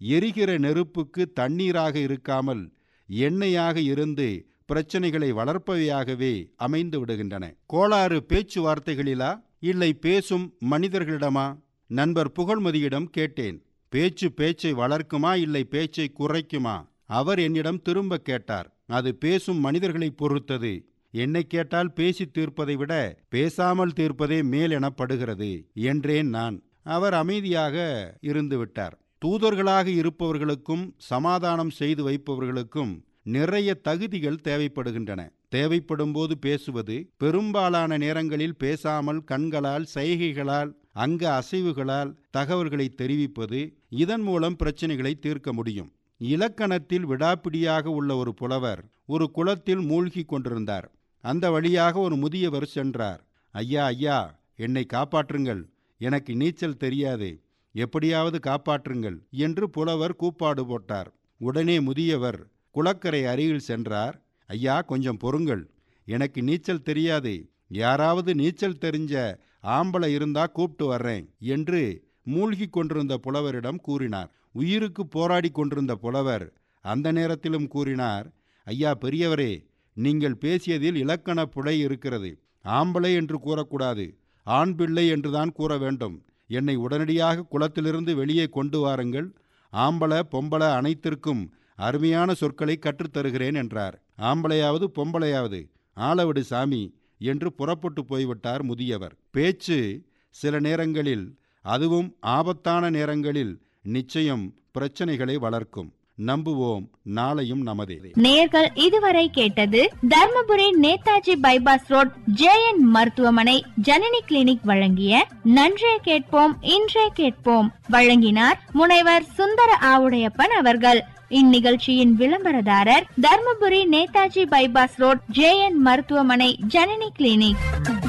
எரிகிற நெருப்புக்கு தண்ணீராக இருக்காமல் எண்ணெயாக இருந்து பிரச்சனைகளை வளர்ப்பவையாகவே அமைந்து விடுகின்றன கோளாறு பேச்சுவார்த்தைகளிலா இல்லை பேசும் மனிதர்களிடமா நண்பர் புகழ்மதியிடம் கேட்டேன் பேச்சு பேச்சை வளர்க்குமா இல்லை பேச்சை குறைக்குமா அவர் என்னிடம் திரும்ப கேட்டார் அது பேசும் மனிதர்களை பொறுத்தது என்னை கேட்டால் பேசி தீர்ப்பதை விட பேசாமல் தீர்ப்பதே மேல் எனப்படுகிறது என்றேன் நான் அவர் அமைதியாக இருந்து விட்டார் தூதர்களாக இருப்பவர்களுக்கும் சமாதானம் செய்து வைப்பவர்களுக்கும் நிறைய தகுதிகள் தேவைப்படுகின்றன தேவைப்படும் போது பேசுவது பெரும்பாலான நேரங்களில் பேசாமல் கண்களால் சைகைகளால் அங்க அசைவுகளால் தகவல்களை தெரிவிப்பது இதன் மூலம் பிரச்சனைகளை தீர்க்க முடியும் இலக்கணத்தில் விடாப்பிடியாக உள்ள ஒரு புலவர் ஒரு குளத்தில் மூழ்கி கொண்டிருந்தார் அந்த வழியாக ஒரு முதியவர் சென்றார் ஐயா ஐயா என்னை காப்பாற்றுங்கள் எனக்கு நீச்சல் தெரியாது எப்படியாவது காப்பாற்றுங்கள் என்று புலவர் கூப்பாடு போட்டார் உடனே முதியவர் குளக்கரை அருகில் சென்றார் ஐயா கொஞ்சம் பொறுங்கள் எனக்கு நீச்சல் தெரியாது யாராவது நீச்சல் தெரிஞ்ச ஆம்பளை இருந்தா கூப்பிட்டு வர்றேன் என்று மூழ்கி கொண்டிருந்த புலவரிடம் கூறினார் உயிருக்கு போராடி கொண்டிருந்த புலவர் அந்த நேரத்திலும் கூறினார் ஐயா பெரியவரே நீங்கள் பேசியதில் இலக்கண புழை இருக்கிறது ஆம்பளை என்று கூறக்கூடாது ஆண் பிள்ளை என்றுதான் கூற வேண்டும் என்னை உடனடியாக குளத்திலிருந்து வெளியே கொண்டு வாருங்கள் ஆம்பளை பொம்பளை அனைத்திற்கும் அருமையான சொற்களை கற்றுத்தருகிறேன் என்றார் ஆம்பளையாவது பொம்பளையாவது ஆளவிடு சாமி என்று புறப்பட்டு போய்விட்டார் முதியவர் பேச்சு சில நேரங்களில் அதுவும் ஆபத்தான நேரங்களில் நிச்சயம் பிரச்சனைகளை வளர்க்கும் நம்புவோம் நாளையும் நமதே நேர்கள் இதுவரை கேட்டது Dharmapuri Netaji bypass road JN மருத்துவமனை ஜனனி கிளினிக் வழங்கிய நன்றே கேட்போம் இன்றே கேட்போம் வழங்கினார் முனைவர் சுந்தர ஆவுடையப்பன் அவர்கள் இந்நிகழ்ச்சியின் விளம்பரதாரர் Dharmapuri Netaji bypass road JN மருத்துவமனை ஜனனி கிளினிக்